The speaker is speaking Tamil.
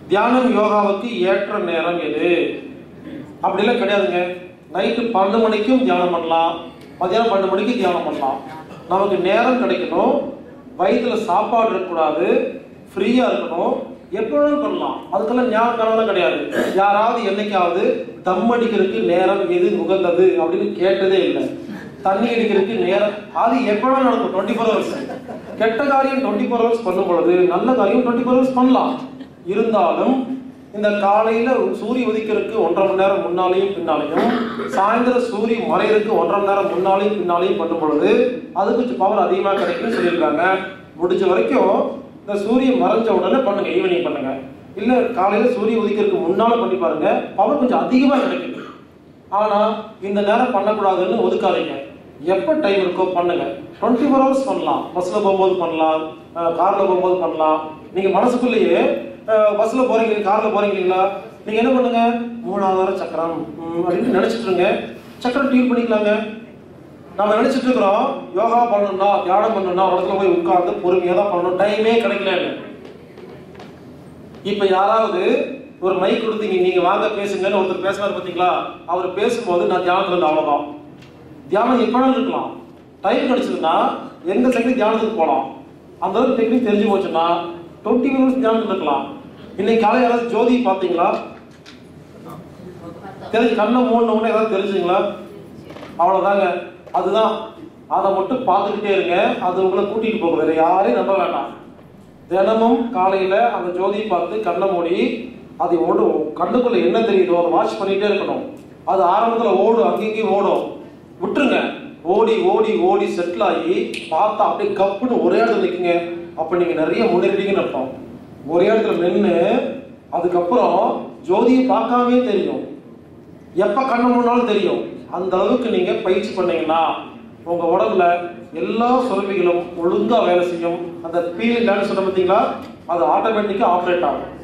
தியானம் யோகாவுக்கு ஏற்ற நேரம் எது அப்படிலாம் கிடையாதுங்க நைட்டு பன்னெண்டு மணிக்கும் தியானம் பண்ணலாம் மதியானம் பன்னெண்டு மணிக்கு தியானம் பண்ணலாம் நமக்கு நேரம் கிடைக்கணும் வயிற்றுல சாப்பாடு இருக்கக்கூடாது ஃப்ரீயாக இருக்கணும் எப்போ வேணாலும் பண்ணலாம் அதுக்கெல்லாம் ஞாபகம் காலம்லாம் கிடையாது யாராவது என்னைக்காவது தம் அடிக்கிறதுக்கு நேரம் எது உகந்தது அப்படின்னு கேட்டதே இல்லை தண்ணி அடிக்கிறதுக்கு நேரம் அது எப்போ வேணாலும் நடக்கும் டுவெண்ட்டி ஃபோர் ஹவர்ஸ் கெட்ட காரியம் டுவெண்ட்டி ஃபோர் ஹவர்ஸ் பண்ணும் பொழுது நல்ல காரியம் டுவெண்ட்டி ஃபோர் ஹவர்ஸ் பண்ணலாம் இருந்தாலும் இந்த காலையில சூரிய உதிக்கிறதுக்கு ஒன்றரை மணி நேரம் முன்னாலேயும் பின்னாலேயும் சாயந்தரம் சூரிய மறையிறதுக்கு ஒன்றரை மணி நேரம் முன்னாலேயும் பின்னாலேயும் பண்ணும் பொழுது அது கொஞ்சம் பவர் அதிகமாக கிடைக்கும்னு சொல்லியிருக்காங்க முடிஞ்ச வரைக்கும் இந்த சூரியன் மறைஞ்ச உடனே பண்ணுங்க ஈவினிங் பண்ணுங்க இல்ல காலையில சூரிய உதிக்கிறதுக்கு முன்னால பண்ணி பாருங்க பவர் கொஞ்சம் அதிகமாக கிடைக்குது ஆனா இந்த நேரம் பண்ணக்கூடாதுன்னு ஒதுக்காதீங்க எப்போ டைம் இருக்கோ பண்ணுங்க டுவெண்ட்டி ஃபோர் ஹவர்ஸ் பண்ணலாம் பஸ்ல போகும்போது பண்ணலாம் கார்ல போகும்போது பண்ணலாம் நீங்க மனசுக்குள்ளேயே பஸ்ல போறீங்க கார்ல போறீங்க இல்லைங்களா நீங்க என்ன பண்ணுங்க மூணாவது சக்கரம் ம், அப்படின்னு நினைச்சிட்டு இருங்க சக்கரம் டியூன் பண்ணிக்கலாங்க நம்ம நினைச்சிட்டு இருக்கிறோம் யோகா பண்ணணும்னா தியானம் பண்ணணும்னா ஒரு இடத்துல போய் உட்கார்ந்து பொறுமையா தான் பண்ணணும் டைமே கிடைக்கல இப்ப யாராவது ஒரு மைக் கொடுத்தீங்க நீங்க வாங்க பேசுங்கன்னு ஒருத்தர் பேசுறாரு பாத்தீங்களா அவர் பேசும்போது நான் தியானத்துல இருந்து அவ்வளவுதான் தியானம் எப்பனாலும் இருக்கலாம் டைம் கிடைச்சதுன்னா எந்த செகண்ட் தியானத்துக்கு போகலாம் அந்த அளவுக்கு டெக்னிக் தெரிஞ்சு போச்சுன்னா டுவெண்ட்டி மினிட்ஸ் தியானத்தில் இருக்கலாம் இன்னைக்கு காலை யாராவது ஜோதி பார்த்தீங்களா தெரிஞ்சு கண்ணை மூணு உடனே ஏதாவது தெரிஞ்சுங்களா அவ்வளவுதாங்க அதுதான் அதை மட்டும் பார்த்துக்கிட்டே இருங்க அது உங்களை கூட்டிட்டு போகும் வேற யாரையும் நம்ப வேண்டாம் தினமும் காலையில அந்த ஜோதியை பார்த்து கண்ணை மூடி அது ஓடும் கண்ணுக்குள்ள என்ன தெரியுதோ அதை வாட்ச் பண்ணிட்டே இருக்கணும் அது ஆரம்பத்துல ஓடும் அங்கேயும் ஓடும் விட்டுருங்க ஓடி ஓடி ஓடி செட்டில் ஆகி பார்த்தா அப்படியே கப்புன்னு ஒரே இடத்துல நிற்குங்க அப்ப நீங்க நிறைய முன்னேறிட்டீங்கன்னு அர்த்தம் ஒரே இடத்துல நின்று அதுக்கப்புறம் ஜோதியை பார்க்காமே தெரியும் எப்ப கண்ணு மூணாலும் தெரியும் அந்த அளவுக்கு நீங்க பயிற்சி பண்ணீங்கன்னா உங்க உடம்புல எல்லா சுரப்பிகளும் ஒழுங்கா வேலை செய்யும் அந்த பீலிங் லேண்ட் சொன்ன பார்த்தீங்களா அது ஆட்டோமேட்டிக்கா ஆப்ரேட் ஆகும்